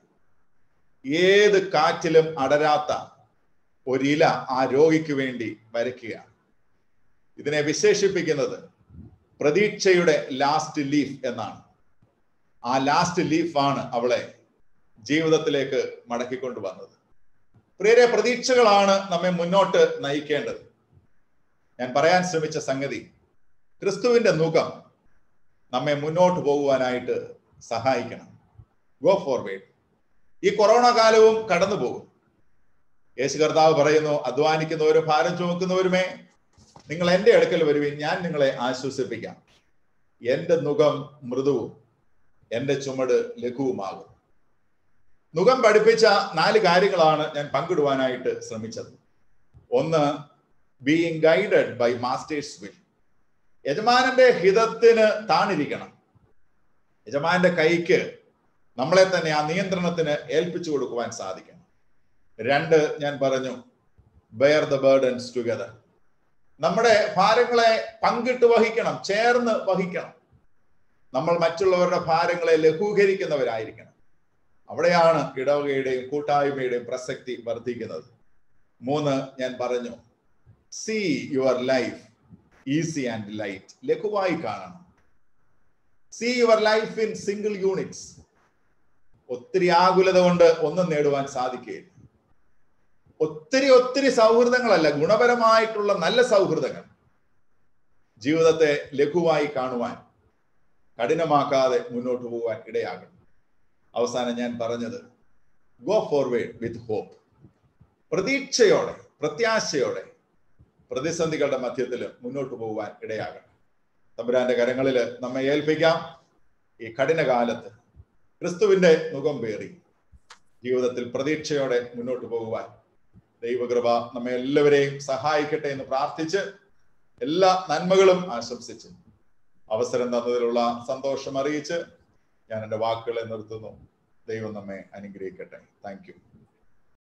ഏത് കാറ്റിലും അടരാത്ത ഒരില ആ രോഗിക്ക് വേണ്ടി വരയ്ക്കുകയാണ് ഇതിനെ വിശേഷിപ്പിക്കുന്നത് പ്രതീക്ഷയുടെ ലാസ്റ്റ് ലീഫ് എന്നാണ് ആ ലാസ്റ്റ് ലീഫാണ് അവളെ ജീവിതത്തിലേക്ക് മടക്കിക്കൊണ്ടുവന്നത് പ്രിയരെ പ്രതീക്ഷകളാണ് നമ്മെ മുന്നോട്ട് നയിക്കേണ്ടത് ഞാൻ പറയാൻ ശ്രമിച്ച സംഗതി ക്രിസ്തുവിന്റെ മുഖം നമ്മെ മുന്നോട്ട് പോകുവാനായിട്ട് സഹായിക്കണം ഗോ ഫോർവേഡ് ഈ കൊറോണ കാലവും കടന്നു പോകും യേശു കർത്താവ് പറയുന്നു അധ്വാനിക്കുന്നവരും ഭാരം ചുമക്കുന്നവരുമേ നിങ്ങൾ എൻ്റെ അടുക്കൽ വരുവിൻ ഞാൻ നിങ്ങളെ ആശ്വസിപ്പിക്കാം എൻ്റെ മുഖം മൃദുവും എൻ്റെ ചുമട് ലഘുവുമാകും മുഖം പഠിപ്പിച്ച നാല് കാര്യങ്ങളാണ് ഞാൻ പങ്കിടുവാനായിട്ട് ശ്രമിച്ചത് ഒന്ന് being guided by master's will യജമാനന്റെ ഹിതത്തിന് താണിരിക്കണം യജമാന്റെ കൈക്ക് നമ്മളെ തന്നെ ആ നിയന്ത്രണത്തിന് ഏൽപ്പിച്ചു കൊടുക്കുവാൻ സാധിക്കണം രണ്ട് ഞാൻ പറഞ്ഞു ബെയർ ദ ബേർഡൻസ് ടുഗദർ നമ്മുടെ ഭാരങ്ങളെ പങ്കിട്ട് വഹിക്കണം ചേർന്ന് വഹിക്കണം നമ്മൾ മറ്റുള്ളവരുടെ ഭാരങ്ങളെ ലഘൂകരിക്കുന്നവരായിരിക്കണം അവിടെയാണ് ഇടവകയുടെയും കൂട്ടായ്മയുടെയും പ്രസക്തി വർദ്ധിക്കുന്നത് മൂന്ന് ഞാൻ പറഞ്ഞു see your life easy and light ലഘുവായി കാണണം see your life in single units ഒത്തിരി ആകുലത കൊണ്ട് ഒന്നും നേടുവാൻ സാധിക്കുകയില്ല ഒത്തിരി ഒത്തിരി സൗഹൃദങ്ങളല്ല ഗുണപരമായിട്ടുള്ള നല്ല സൗഹൃദങ്ങൾ ജീവിതത്തെ ലഘുവായി കാണുവാൻ കഠിനമാക്കാതെ മുന്നോട്ട് പോകാൻ ഇടയാകണം അവസാനം ഞാൻ പറഞ്ഞത് ഗോ ഫോർവേഡ് വിത്ത് ഹോപ്പ് പ്രതീക്ഷയോടെ പ്രത്യാശയോടെ പ്രതിസന്ധികളുടെ മധ്യത്തിൽ മുന്നോട്ട് പോകുവാൻ ഇടയാകണം തമ്പുരാന്റെ കരങ്ങളിൽ നമ്മെ ഏൽപ്പിക്കാം ഈ കഠിന കാലത്ത് ക്രിസ്തുവിന്റെ മുഖം പേറി ജീവിതത്തിൽ പ്രതീക്ഷയോടെ മുന്നോട്ട് പോകുവാൻ ദൈവകൃപ നമ്മെ എല്ലാവരെയും സഹായിക്കട്ടെ എന്ന് പ്രാർത്ഥിച്ച് എല്ലാ നന്മകളും ആശംസിച്ച് അവസരം തന്നതിലുള്ള സന്തോഷം അറിയിച്ച് ഞാൻ എൻ്റെ വാക്കുകളെ നിർത്തുന്നു ദൈവം നമ്മെ അനുഗ്രഹിക്കട്ടെ താങ്ക് യു